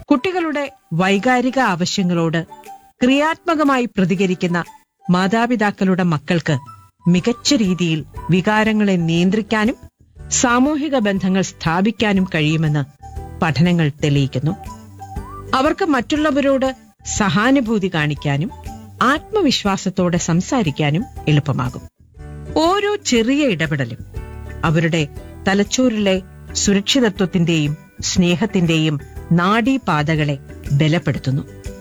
കുട്ടികളുടെ വൈകാരിക ആവശ്യങ്ങളോട് ക്രിയാത്മകമായി പ്രതികരിക്കുന്ന മാതാപിതാക്കളുടെ മക്കൾക്ക് മികച്ച രീതിയിൽ വികാരങ്ങളെ നിയന്ത്രിക്കാനും സാമൂഹിക ബന്ധങ്ങൾ സ്ഥാപിക്കാനും കഴിയുമെന്ന് പഠനങ്ങൾ തെളിയിക്കുന്നു അവർക്ക് മറ്റുള്ളവരോട് സഹാനുഭൂതി കാണിക്കാനും ആത്മവിശ്വാസത്തോടെ സംസാരിക്കാനും എളുപ്പമാകും ഓരോ ചെറിയ ഇടപെടലും അവരുടെ തലച്ചോറിലെ സുരക്ഷിതത്വത്തിന്റെയും സ്നേഹത്തിന്റെയും നാഡീപാതകളെ ബലപ്പെടുത്തുന്നു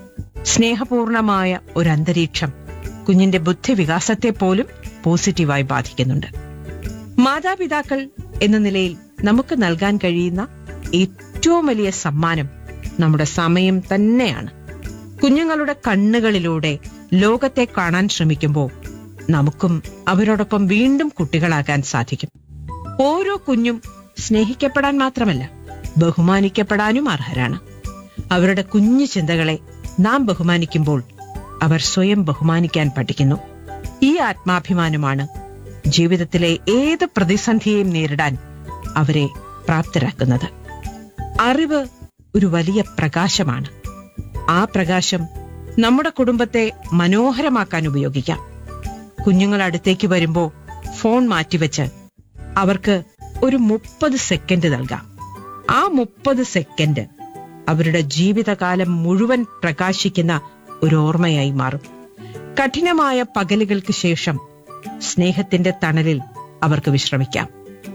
സ്നേഹപൂർണമായ ഒരു അന്തരീക്ഷം കുഞ്ഞിന്റെ ബുദ്ധിവികാസത്തെ പോലും പോസിറ്റീവായി ബാധിക്കുന്നുണ്ട് മാതാപിതാക്കൾ എന്ന നിലയിൽ നമുക്ക് നൽകാൻ കഴിയുന്ന ഏറ്റവും വലിയ സമ്മാനം നമ്മുടെ സമയം തന്നെയാണ് കുഞ്ഞുങ്ങളുടെ കണ്ണുകളിലൂടെ ലോകത്തെ കാണാൻ ശ്രമിക്കുമ്പോൾ നമുക്കും അവരോടൊപ്പം വീണ്ടും കുട്ടികളാകാൻ സാധിക്കും ഓരോ കുഞ്ഞും സ്നേഹിക്കപ്പെടാൻ മാത്രമല്ല ബഹുമാനിക്കപ്പെടാനും അർഹരാണ് അവരുടെ കുഞ്ഞു ചിന്തകളെ നാം ബഹുമാനിക്കുമ്പോൾ അവർ സ്വയം ബഹുമാനിക്കാൻ പഠിക്കുന്നു ഈ ആത്മാഭിമാനമാണ് ജീവിതത്തിലെ ഏത് പ്രതിസന്ധിയെയും നേരിടാൻ അവരെ പ്രാപ്തരാക്കുന്നത് അറിവ് ഒരു വലിയ പ്രകാശമാണ് ആ പ്രകാശം നമ്മുടെ കുടുംബത്തെ മനോഹരമാക്കാൻ ഉപയോഗിക്കാം കുഞ്ഞുങ്ങൾ അടുത്തേക്ക് വരുമ്പോൾ ഫോൺ മാറ്റിവെച്ച് അവർക്ക് ഒരു മുപ്പത് സെക്കൻഡ് നൽകാം ആ മുപ്പത് സെക്കൻഡ് അവരുടെ ജീവിതകാലം മുഴുവൻ പ്രകാശിക്കുന്ന ഒരു ഓർമ്മയായി മാറും കഠിനമായ പകലുകൾക്ക് ശേഷം സ്നേഹത്തിന്റെ തണലിൽ അവർക്ക് വിശ്രമിക്കാം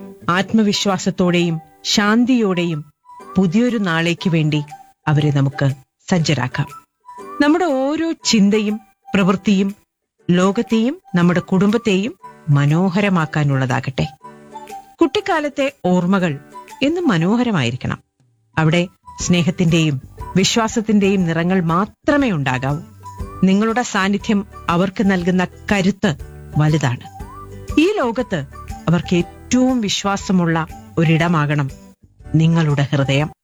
ആത്മവിശ്വാസത്തോടെയും ശാന്തിയോടെയും പുതിയൊരു നാളേക്ക് വേണ്ടി അവരെ നമുക്ക് സജ്ജരാക്കാം നമ്മുടെ ഓരോ ചിന്തയും പ്രവൃത്തിയും ലോകത്തെയും നമ്മുടെ കുടുംബത്തെയും മനോഹരമാക്കാനുള്ളതാകട്ടെ കുട്ടിക്കാലത്തെ ഓർമ്മകൾ എന്നും മനോഹരമായിരിക്കണം അവിടെ സ്നേഹത്തിന്റെയും വിശ്വാസത്തിന്റെയും നിറങ്ങൾ മാത്രമേ ഉണ്ടാകാവൂ നിങ്ങളുടെ സാന്നിധ്യം അവർക്ക് നൽകുന്ന കരുത്ത് വലുതാണ് ഈ ലോകത്ത് അവർക്ക് ഏറ്റവും വിശ്വാസമുള്ള ഒരിടമാകണം നിങ്ങളുടെ ഹൃദയം